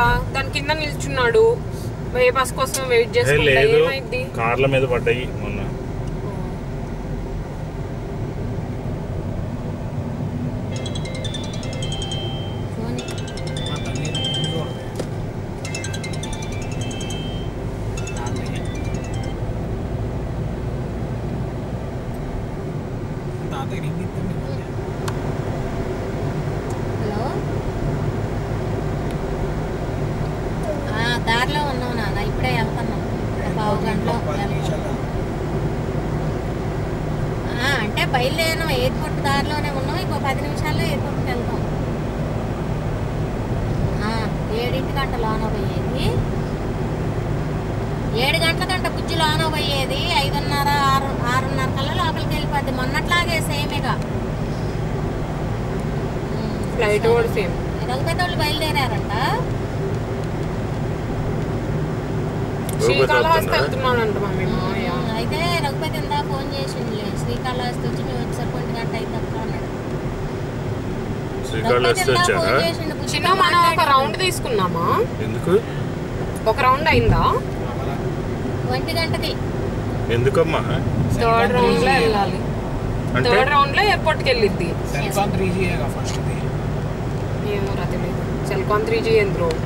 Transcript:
దాని కింద నిల్చున్నాడు ఏ బస్ కోసం వెయిట్ ఏ, చేసుకుంటా లేదు ఏమైంది కార్ల మీద పడ్డాయి మొన్న పోనీ. మా తల్లి చూడదు. తాతయ్య. తాతయ్య రింగ్ ఇస్తుంది మధ్య. హలో ఆ, దారిలో ఉన్నావు నాన్న ఇప్పుడే వెళ్తున్నాం ఒక పావు గంటలో ఇంకో పది వెళ్తాం. నిమిషాలు. ఆ, అంటే బయలుదేరినాం ఎయిర్పోర్ట్ దారిలోనే ఉన్నాం ఇంకో పది నిమిషాల్లో ఎయిర్పోర్ట్కి వెళ్తాం ఆ, ఏడింటి గంట లోన పోయేది ఏడు గంటల గంట బుజ్జి లోన పోయేది ఐదున్నర ఆరు ఆరున్నర కల్లా లోపలికి వెళ్ళిపోద్ది మొన్నట్లాగే సేమేగా ఫ్లైట్ కూడా సేమ్ రఘుపతి వాళ్ళు బయలుదేరారంట శ్రీకాళహస్తి వస్తుందా? వెళ్తున్నాడంట మమ్మీ మామయ్య ఉమ్, అయితే రఘుపతి ఇందా ఫోన్ చేసిండులే శ్రీకాళహస్తి వచ్చి మేము వచ్చేసరికి ఒంటి గంట అయితే అక్క అన్నాడు శ్రీకాళహస్తి రఘుపతి ఇందా వచ్చారా ఫోన్ చేసిండు బుజ్జితో చిన్న మనం ఒక మాట్లాడాడు. రౌండ్ తీసుకున్నామా ఎందుకు ఒక రౌండ్ అయిందా అలా. ఒంటి గంటకి ఎందుకమ్మా థర్డ్ రౌండ్ లో వెళ్ళాలి అంటే థర్డ్ రౌండ్ లో ఎయిర్పోర్ట్ కి వెళ్ళిద్ది సెల్ ఫోన్ త్రీ జీగా ఫస్ట్ ఏమో రా తెలియదు సెల్కాన్ త్రీ జీ ఎందులో